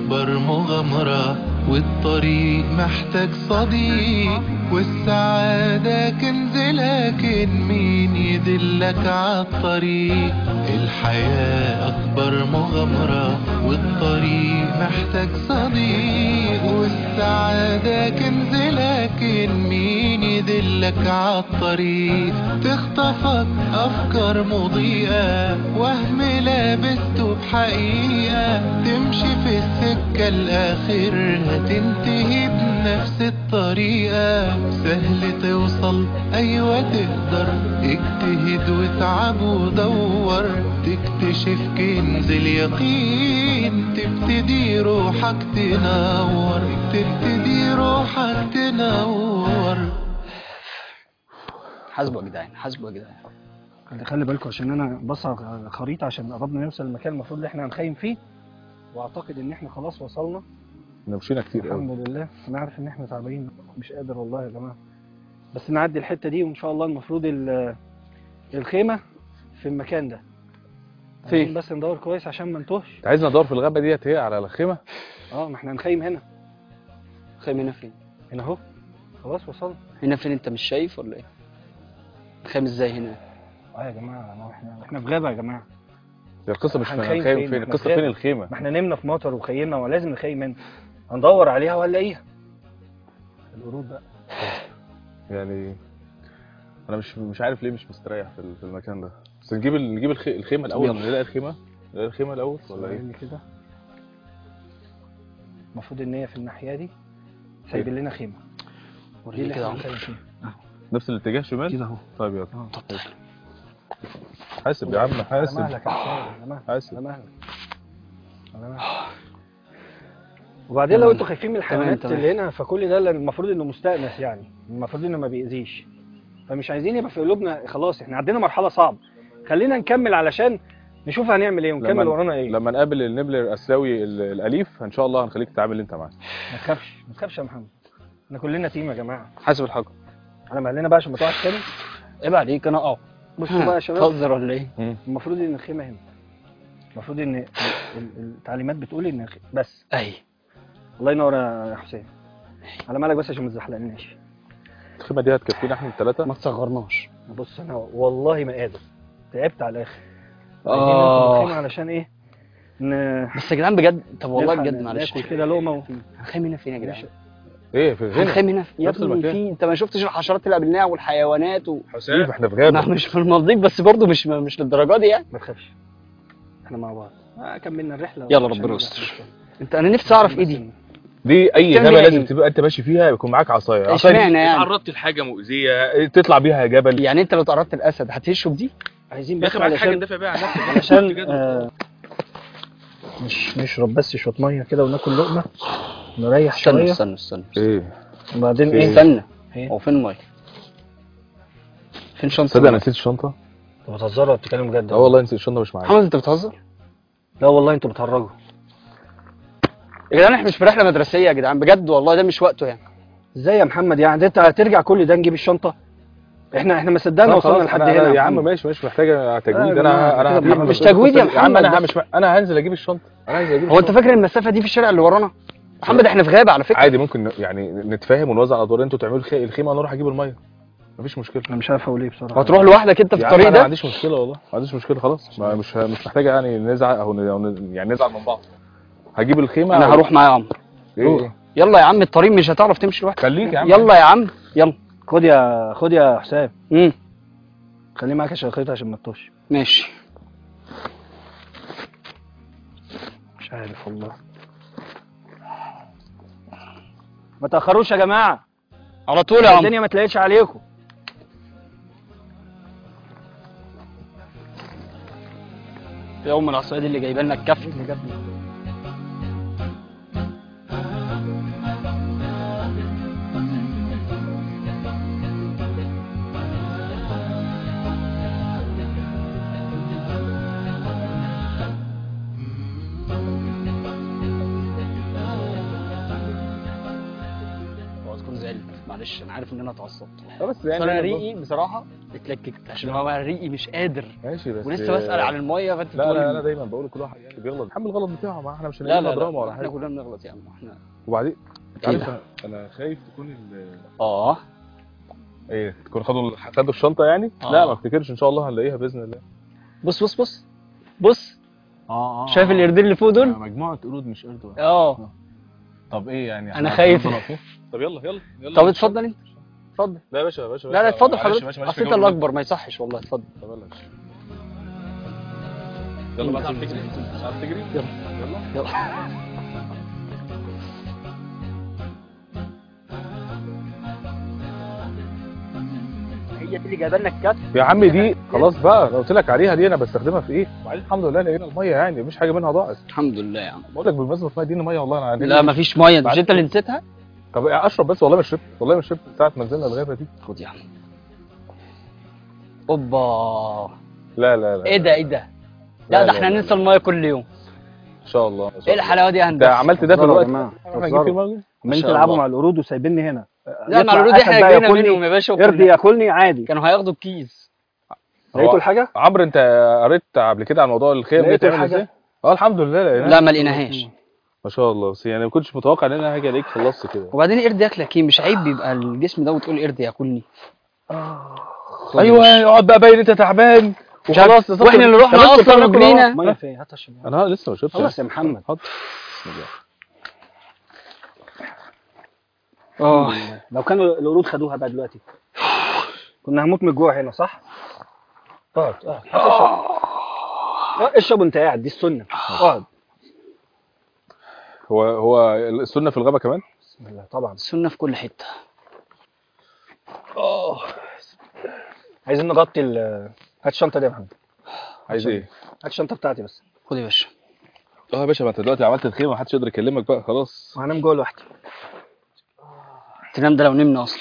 أكبر مغامرة والطريق محتاج صديق والسعادة كنز لكن مين يدلك عالطريق الحياة أكبر مغامرة والطريق محتاج صديق والسعادة كنز لكن مين يدلك عالطريق تخطفك أفكار مضيئة وهم لابسته بحقيقة تمشي في السكة الآخر هتنتهي بنفس الطريقة سهل توصل أيوة تقدر اجتهد واتعب ودور تكتشف كنز اليقين تبتدي روحك تنور تبتدي روحك تنور حاسبوا يا جدعان حاسبوا يا جدعان خلي خلي بالكم عشان انا بص على الخريطه عشان قربنا نوصل المكان المفروض اللي احنا هنخيم فيه واعتقد ان احنا خلاص وصلنا احنا مشينا كتير قوي الحمد لله انا عارف ان احنا تعبانين مش قادر والله يا جماعه بس نعدي الحته دي وان شاء الله المفروض ال- الخيمه في المكان ده فين؟ عايزين بس ندور كويس عشان ما نتوهش انت عايزنا ندور في الغابه ديت هي على الخيمه اه ما احنا هنخيم هنا خيم هنا فين هنا اهو خلاص وصلنا هنا فين انت مش شايف ولا ايه خيم ازاي هنا اه يا جماعه ما احنا احنا في غابه يا جماعه هي القصه مش في هنخيم الخيمه فين؟ فين احنا القصه في فين غابة. الخيمه ما احنا نمنا في مطر وخيمنا ولازم نخيم هنا هندور عليها وهنلاقيها القرود بقى يعني انا مش مش عارف ليه مش مستريح في ال- في المكان ده بس نجيب ال- نجيب الخ- الخيمه الاول يلا. نلاقي الخيمه نلاقي الخيمه الاول ولا ايه ثواني كده المفروض ان هي في الناحيه دي سايبين لنا خيمه دي وريني اللي كده احنا اهو هنخيم فيها نفس الاتجاه شمال كده اهو طيب يلا اه حاسب يا عم على حاسب مهلك يا حسين على مهلك حاسب على مهلك على مهلك وبعدين لو تمام. انتوا خايفين من الحيوانات تمام. اللي هنا فكل ده المفروض انه مستأنس يعني المفروض انه ما بيأذيش فمش عايزين يبقى في قلوبنا خلاص احنا عدينا مرحله صعبه خلينا نكمل علشان نشوف هنعمل ايه ونكمل لما- ورانا ايه لما نقابل النبل الاسيوي ال- الاليف ان شاء الله هنخليك تتعامل انت معاه ما تخافش ما تخافش يا محمد احنا كلنا تيم يا جماعه حاسب الحجر على مهلنا بقى عشان ما تقعش تاني عيب عليك انا اه بصوا بقى يا شباب تهزر ولا ايه المفروض ان الخيمه هنا المفروض ان ال- ال- التعليمات بتقول ان الخ- بس اي الله ينور يا حسين على مالك بس عشان ما تزحلقناش الخيمه دي هتكفينا احنا الثلاثه ما تصغرناش بص انا والله ما قادر تعبت على الاخر آه. عايزين ندخل الخيمه علشان ايه ن... بس يا جدعان بجد طب والله نلحق بجد معلش ناكل كده لقمه و... هنخيم هنا فين يا جدعان ايه في هنا هنخيم هنا يا نفس ابني المكان. في انت ما شفتش الحشرات اللي قابلناها والحيوانات و... حسين احنا في ما غابه مش في المالديف بس برضه مش مش للدرجه دي يعني ما تخافش احنا مع بعض آه كملنا الرحله يلا عشان ربنا نبقى يستر. أحسن. انت انا نفسي اعرف ايه بس دي دي اي تعمل غابه بيها لازم إيه؟ تبقى انت ماشي فيها يكون معاك عصايه عصاية دي اشمعنى يعني؟ اتعرضت لحاجه مؤذيه تطلع بيها جبل يعني انت لو تعرضت الاسد هتهشه بدي عايزين يا بس اخي معاك حاجه علشان ندافع بيها عن نفسك علشان آه مش نشرب بس شويه ميه كده وناكل لقمه نريح استنى شويه استنى استنى ايه وبعدين في ايه استنى إيه؟ هو فين المايه فين شنطه تصدق انا المية؟ نسيت الشنطه انتوا بتهزروا ولا بتتكلموا بجد اه والله نسيت الشنطه مش معايا محمد انت بتهزر لا والله انتوا بتهرجوا يا جدعان احنا مش في رحله مدرسيه يا جدعان بجد والله ده مش وقته يعني ازاي يا محمد يعني انت هترجع كل ده نجيب الشنطه احنا احنا ما صدقنا لا وصلنا خلاص، لحد أنا- هنا أنا يا عم محمد. ماشي مش محتاجه تجويد لا يا انا جماعة، انا كده هجيب مش الشنطة. تجويد يا يا عم محمد انا بس. مش انا هنزل اجيب الشنطه انا هنزل اجيب هو انت الشنطة. فاكر المسافه دي في الشارع اللي ورانا محمد احنا في غابه على فكره عادي ممكن ن- يعني نتفاهم ونوزع الادوار انتوا تعملوا الخي- الخيمه وانا اروح اجيب الميه مفيش مشكله انا مش عارف اقول ايه بصراحه وهتروح لوحدك انت في يا عم الطريق انا ما ده عنديش مشكله والله ما عنديش مشكله خلاص ما مش مش محتاجه يعني نزعل او ن- أو ن- يعني نزعل من بعض هجيب الخيمه انا أو- هروح معاه يا عمرو ايه إيه؟ يلا يا عم الطريق مش هتعرف تمشي لوحدك خليك يا عم يلا يا عم يلا خد يا خد يا حسام امم خليه معاك عشان الخيط عشان ما تطوش ماشي مش عارف والله ما تاخروش يا جماعه على طول يا عم الدنيا ما تلاقيش عليكم في يوم من العصايه دي اللي جايبه لنا الكف اللي جابني اوعى تكون زعلت معلش معلش انا عارف ان انا اتعصبت اه بس بس انا يعني ريقي بصراحه اتلككت عشان هو ريقي مش قادر ماشي بس ولسه بسال عن الميه فانت لا تقول لا لي- انا دايما بقول لكل واحد يعني بيغلط حمل الغلط بتاعه ما احنا مش لا هنعمل لا دراما ولا لا احنا حاجه كلنا بنغلط يا عم احنا وبعدين ايه عارف ده؟ انا خايف تكون ال اه ايه تكون خدوا خدوا الشنطه يعني آه. لا ما افتكرش ان شاء الله هنلاقيها باذن الله بص بص بص بص اه اه شايف القردين اللي فوق دول مجموعه قرود مش قرد واحد. اه طب ايه يعني أنا إحنا خايف. هنفضل واقفين؟ طب يلا يلا يلا طب اتفضل انت اتفضل لا يا باشا يا باشا لا لا اتفضل معلش، حضرتك معلش، معلش، اصل انت جاوب اللي منك. اكبر ما يصحش والله اتفضل طب بلاش يلا بقى تعرف تجري تعرف تجري يلا. يلا يلا هي دي اللي جايبه لنا الكتف يا عم دي خلاص بقى انا قلت لك عليها دي انا بستخدمها في ايه وبعدين الحمد لله لقينا الميه يعني مفيش حاجه منها ضاعت الحمد لله يا عم بقول لك بالمناسبه الميه دي ميه والله انا لا مفيش ميه انت مش بعد- انت اللي نسيتها طب اشرب بس والله مش شربت والله مش شربت ساعه ما نزلنا الغابه دي خد يا عم اوبا لا لا لا ايه ده ايه ده لا، لا ده لا، احنا لا، ننسى الميه كل يوم ان شاء الله إن شاء ايه الله. الحلاوه دي يا انت هندسه عملت ده هزاروا يا دلوقتي جماعة، احنا هنجيب في هزاروا. الميه عمالين شاء تلعبوا الله. مع القرود وسايبيني هنا لا يطلع مع القرود أسد احنا بقى جايبينها ياكلني، منهم يا باشا يرضي وكلنا. ياكلني عادي كانوا هياخدوا الكيس لقيتوا الحاجه؟ عمرو انت قريت قبل كده عن موضوع الخيم دي لقيت بتعمل الحاجة؟ ازاي؟ اه الحمد لله لقيناها لا ما لقيناهاش ما شاء الله بس يعني ما كنتش متوقع ان انا هاجي الاقيك خلصت كده وبعدين قرد ياكلك ايه مش عيب يبقى الجسم ده وتقول قرد ياكلني خد يا ايوه باشا. يقعد بقى باين انت تعبان مش عارف- وخلاص واحنا اللي رحنا طب ادخل اصلا طب ادخل وجرينا ميه فين؟ هات عشان انا لسه ما شربتش خلاص يا محمد حاضر بسم الله اه لو كانوا القرود خدوها بقى دلوقتي كنا هموت من الجوع هنا صح؟ اقعد اقعد هات اشرب اه، اشرب وانت قاعد دي السنه اقعد هو هو السنه في الغابه كمان بسم الله طبعا السنه في كل حته عايزين نغطي ال هات الشنطه دي يا محمد عايز ايه هات الشنطه بتاعتي بس خد يا باشا اه يا باشا ما انت دلوقتي عملت الخيمه محدش يقدر يكلمك بقى خلاص وهنام جوه لوحدي تنام ده لو نمنا اصلا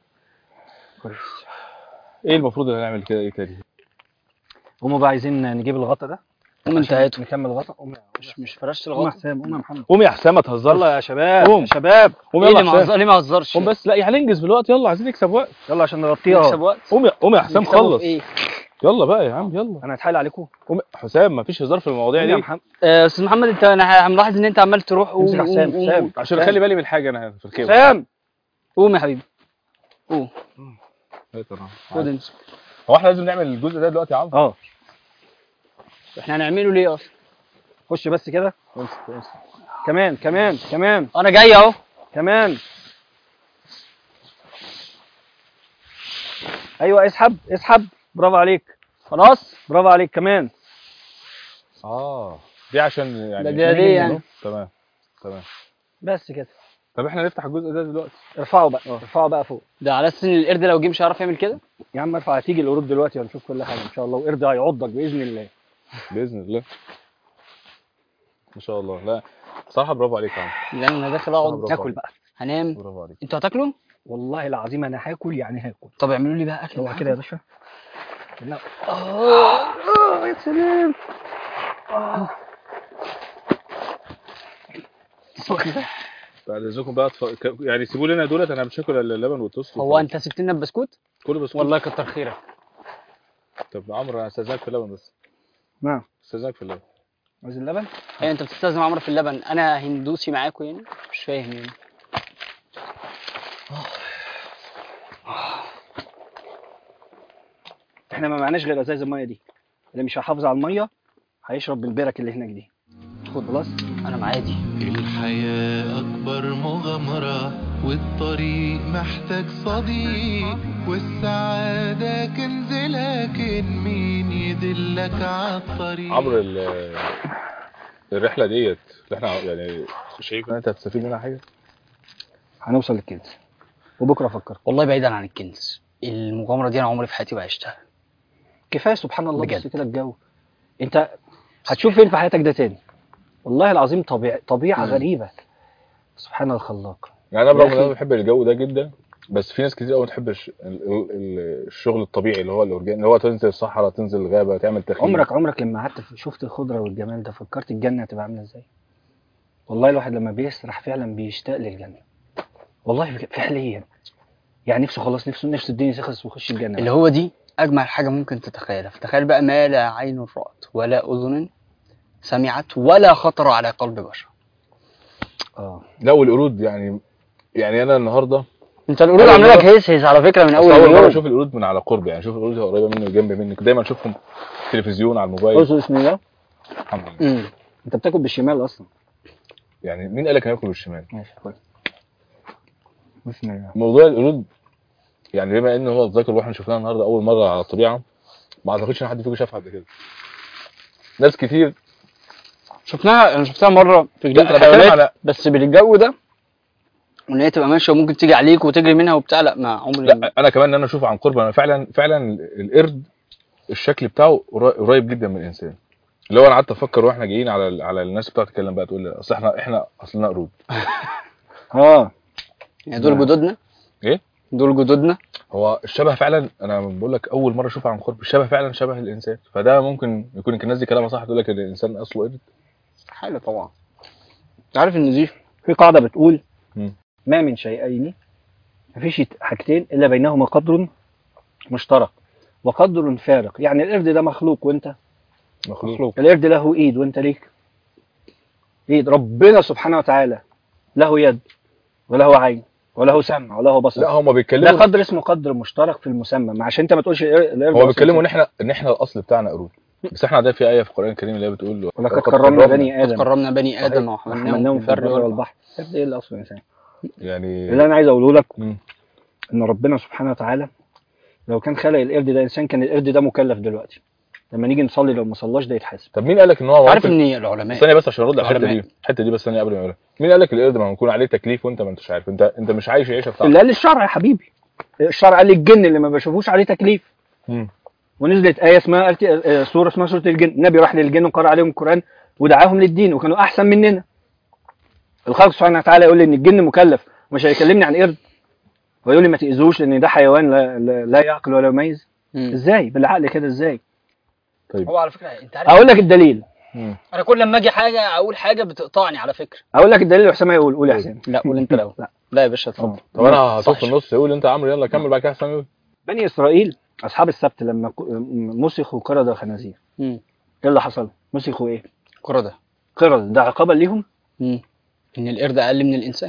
ايه المفروض ان نعمل كده ايه تاني هما بقى عايزين نجيب الغطا ده قوم انت هاته نكمل الغطا قوم يا مش مش فرشت قوم يا الغطا حسام قوم يا محمد قوم يا حسام ما تهزرش يلا يا شباب قوم. يا شباب قوم ايه يلا اللي يا ما حسام هزر- ليه ما هزرش قوم بس لا يعني هننجز بالوقت يلا عايزين نكسب وقت يلا عشان نكسب نغطيها وقت قوم يا قوم يا حسام نكسبه خلص في ايه يلا بقى يا عم يلا انا هتحايل عليكم قوم حسام ما فيش هزار في المواضيع قوم يا دي محمد آه، استاذ محمد انت انا ملاحظ ان انت عمال تروح قوم امسك يا قوم حسام قوم حسام عشان حسام. اخلي بالي من حاجه انا في الخيمه حسام قوم يا حبيبي قوم هات أنا. خد انت هو احنا لازم نعمل الجزء ده دلوقتي يا عم اه احنا هنعمله ليه اصلا خش بس كده كمان كمان كمان انا جاي اهو كمان ايوه اسحب اسحب برافو عليك خلاص برافو عليك كمان اه دي عشان يعني ده- ده دي يعني. تمام تمام بس كده طب احنا نفتح الجزء ده دلوقتي ارفعوا بقى ارفعوا بقى فوق ده على اساس ان القرد لو جه مش هيعرف يعمل كده يا عم ارفع هتيجي القرود دلوقتي وهنشوف كل حاجه ان شاء الله وقرد هيعضك باذن الله باذن الله ما شاء الله لا بصراحه برافو عليك يا عم لان انا داخل اقعد برافو تاكل عليك. بقى هنام برافو عليك انتوا هتاكلوا والله العظيم انا هاكل يعني هاكل طب اعملوا لي بقى اكل اوعى معاكم. كده يا باشا لا اه اه يا سلام بعد اذنكم بقى تف... ك- يعني سيبوا لنا دولت انا مش هاكل الا اللبن والتوست هو انت سبت لنا البسكوت كله بس والله كتر خيرك طب عمرو انا استاذنك في اللبن بس نعم استاذنك في اللبن عايز اللبن ايه انت بتستخدم عمرو في اللبن انا هندوسي معاكم يعني مش فاهم يعني احنا ما معناش غير ازايز الميه دي اللي مش هيحافظ على الميه هيشرب بالبرك اللي هناك دي خد خلاص انا معادي الحياة أكبر مغامرة والطريق محتاج صديق والسعادة كنز لكن مين يدلك عالطريق عمرو ال- الرحله ديت اللي احنا يعني شايف ان انت هتستفيد منها حاجه هنوصل للكنز وبكره افكر والله بعيدا عن الكنز المغامره دي انا عمري في حياتي ما عشتها كفايه سبحان الله بجد. بص كده الجو انت هتشوف فين في حياتك ده تاني والله العظيم طبيعي طبيعه مم. غريبه سبحان الخلاق يعني انا برغم ان يا أخي. انا بحب الجو ده جدا بس في ناس كتير قوي ما تحبش ال- ال- ال- الشغل الطبيعي اللي هو الاورجاني اللي هو تنزل الصحراء تنزل الغابه تعمل تخييم عمرك عمرك لما قعدت في- شفت الخضره والجمال ده فكرت الجنه هتبقى عامله ازاي والله الواحد لما بيسرح فعلا بيشتاق للجنه والله فعليا يعني نفسه خلاص نفسه نفسه الدنيا تخلص ويخش الجنه اللي هو دي اجمل حاجه ممكن تتخيلها فتخيل بقى ما لا عين رأت ولا اذن سمعت ولا خطر على قلب بشر اه لا والقرود يعني يعني انا النهارده انت القرود أول عامله لك مرة- هيس هيس على فكره من اول اول اول مره يوم اشوف القرود من على قرب يعني اشوف القرود قريبه مني وجنب منك دايما اشوفهم في التلفزيون على الموبايل اقصد اسمه ايه ده؟ الحمد لله امم انت بتاكل بالشمال اصلا يعني مين قال لك هناكل بالشمال ماشي كويس بسم الله موضوع القرود يعني بما ان هو الذكر واحنا شفناها النهارده اول مره على الطبيعه ما اعتقدش ان حد فيكم شافها قبل كده ناس كتير شفناها انا شفتها مره في لا جنينه انا بتكلم الحيوانات على بس بالجو ده وان هي تبقى ماشيه وممكن تيجي عليك وتجري منها وبتاع لا ما عمري لا انا كمان ان انا اشوف عن قرب انا فعلا فعلا القرد الشكل بتاعه قرا- قريب جدا من الانسان اللي هو انا قعدت افكر واحنا جايين على على الناس بتقعد تتكلم بقى تقول لي اصل احنا احنا اصلنا قرود اه يعني دول جدودنا ايه دول جدودنا هو الشبه فعلا انا بقول لك اول مره اشوف عن قرب الشبه فعلا شبه الانسان فده ممكن يكون الناس دي كلامها صح تقول لك ان الانسان اصله قرد حاجه طبعا انت عارف ان دي في قاعده بتقول مم. ما من شيئين مفيش حاجتين الا بينهما قدر مشترك وقدر فارق يعني القرد ده مخلوق وانت مخلوق القرد له ايد وانت ليك ايد ربنا سبحانه وتعالى له يد وله عين وله سمع وله بصر لا هم ده بيتكلموا قدر اسمه قدر مشترك في المسمى ما عشان انت ما تقولش القر- القرد هو أصلاً بيتكلموا ان كده. احنا ان احنا الاصل بتاعنا قرود بس احنا عندنا في ايه في القران الكريم اللي هي بتقول ولقد كرمنا بني ادم قربنا بني ادم وحملناهم وحملناهم في في البر البر والبحر والبحر القرد ايه اللي اصله انسان يعني اللي انا عايز اقوله لك مم. ان ربنا سبحانه وتعالى لو كان خلق القرد ده انسان كان القرد ده مكلف دلوقتي لما نيجي نصلي لو ما صلاش ده يتحاسب طب مين قال لك ان هو عارف ممكن- ان العلماء ثانيه بس عشان ارد على الحته علماء. دي الحته دي بس ثانيه قبل ما اقولها مين قال لك القرد ما يكون عليه تكليف وانت ما انتش عارف انت انت مش عايش العيشه اللي بتاعتك قال الشرع يا حبيبي الشرع قال لي الجن اللي ما بشوفوش عليه تكليف مم. ونزلت ايه اسمها قالت- آه، سوره اسمها سوره الجن النبي راح للجن وقرأ عليهم القران ودعاهم للدين وكانوا احسن مننا الخالق سبحانه وتعالى يقول لي ان الجن مكلف مش هيكلمني عن قرد ويقول لي ما تاذوش لان ده حيوان لا, لا, لا يعقل ولا يميز مم. ازاي بالعقل كده ازاي طيب هو على فكره انت عارف اقول لك الدليل مم. انا كل لما اجي حاجه اقول حاجه بتقطعني على فكره اقول لك الدليل وحسام هيقول قول يا حسام لا قول انت الاول لا. لا يا باشا اتفضل طب انا هتوه صح. في النص يقول انت يا عمرو يلا كمل بعد كده حسام يقول بني اسرائيل اصحاب السبت لما ك- مسخوا قردة وخنازير مم. ايه اللي حصل؟ مسخوا ايه؟ قردة قردة ده عقابا ليهم مم. ان القرد اقل من الانسان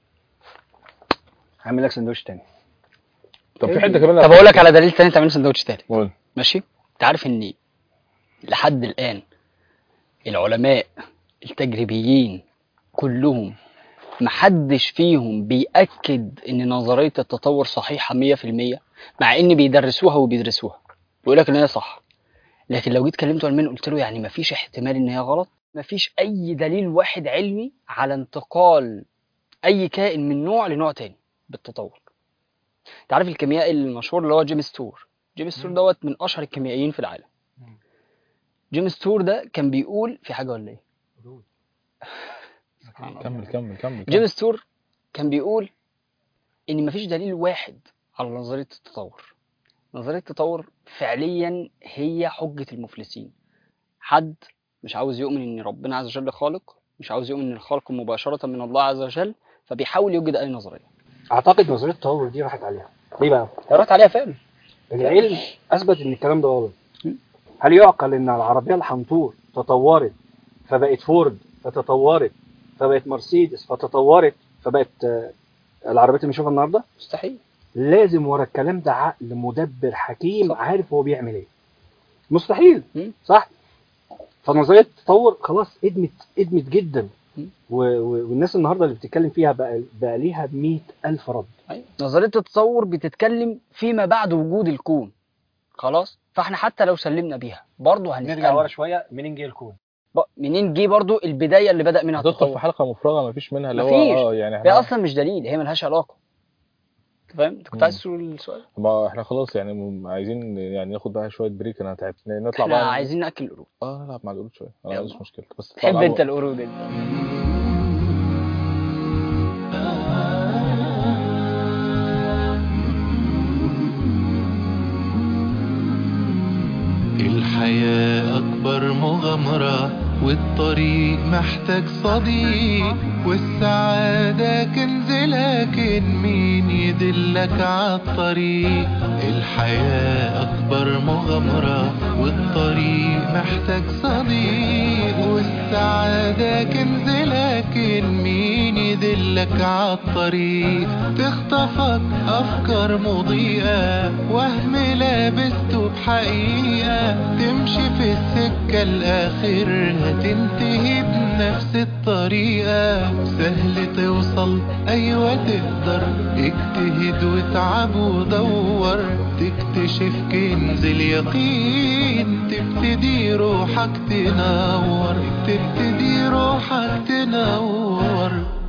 هعمل لك سندوتش تاني طب في حته كمان طب اقول لك على دليل تاني تعمل سندوتش تاني قول ماشي انت عارف ان لحد الان العلماء التجريبيين كلهم محدش فيهم بيأكد ان نظرية التطور صحيحة 100% مع ان بيدرسوها وبيدرسوها بيقول لك ان هي صح لكن لو جيت كلمته علميا قلت له يعني مفيش احتمال ان هي غلط مفيش اي دليل واحد علمي على انتقال اي كائن من نوع لنوع تاني بالتطور انت عارف الكيميائي المشهور اللي هو جيمس تور جيمس تور دوت من اشهر الكيميائيين في العالم جيمس تور ده كان بيقول في حاجه ولا ايه سبحان الله. كمل كمل كمل جيمس تور كان بيقول ان مفيش دليل واحد على نظريه التطور نظريه التطور فعليا هي حجه المفلسين حد مش عاوز يؤمن ان ربنا عز وجل خالق مش عاوز يؤمن ان الخلق مباشره من الله عز وجل فبيحاول يوجد اي نظريه اعتقد نظريه التطور دي راحت عليها ليه بقى؟ قرأت عليها فعلا العلم اثبت ان الكلام ده غلط هل يعقل ان العربيه الحنطور تطورت فبقت فورد فتطورت فبقت مرسيدس فتطورت فبقت آه، العربيات اللي بنشوفها النهارده مستحيل لازم ورا الكلام ده عقل مدبر حكيم عارف هو بيعمل ايه مستحيل مم. صح فنظريه التطور خلاص ادمت ادمت جدا مم. و... و... والناس النهارده اللي بتتكلم فيها بقى بقى ليها 100000 رد أيوة. نظريه التطور بتتكلم فيما بعد وجود الكون خلاص فاحنا حتى لو سلمنا بيها برضه نرجع ورا هنتكلم شويه منين جه الكون ب- منين جه برضه البدايه اللي بدا منها هتدخل في التطور حلقه مفرغه ما فيش منها اللي هو مفيش. اه يعني هي احنا اصلا مش دليل هي ملهاش علاقه انت فاهم انت كنت مم. عايز تقول السؤال ما احنا خلاص يعني م- عايزين يعني ناخد بقى شويه بريك انا تعبت نطلع احنا بقى عايزين ناكل القرود اه نلعب مع القرود شويه انا ما يلا. عنديش مشكله بس تحب طلع انت بقى. القرود انت الحياة أكبر مغامرة والطريق محتاج صديق والسعادة كنز لكن مين يدلك عالطريق الحياة أكبر مغامرة والطريق محتاج صديق والسعادة كنز لكن مين يدلك عالطريق تخطفك أفكار مضيئة وهم لابسته بحقيقة تمشي في السكة الآخر هتنتهي بنفس الطريقة سهل توصل أيوة تقدر اجتهد واتعب ودور تكتشف كنز اليقين تبتدي روحك تنور تبتدي روحك تنور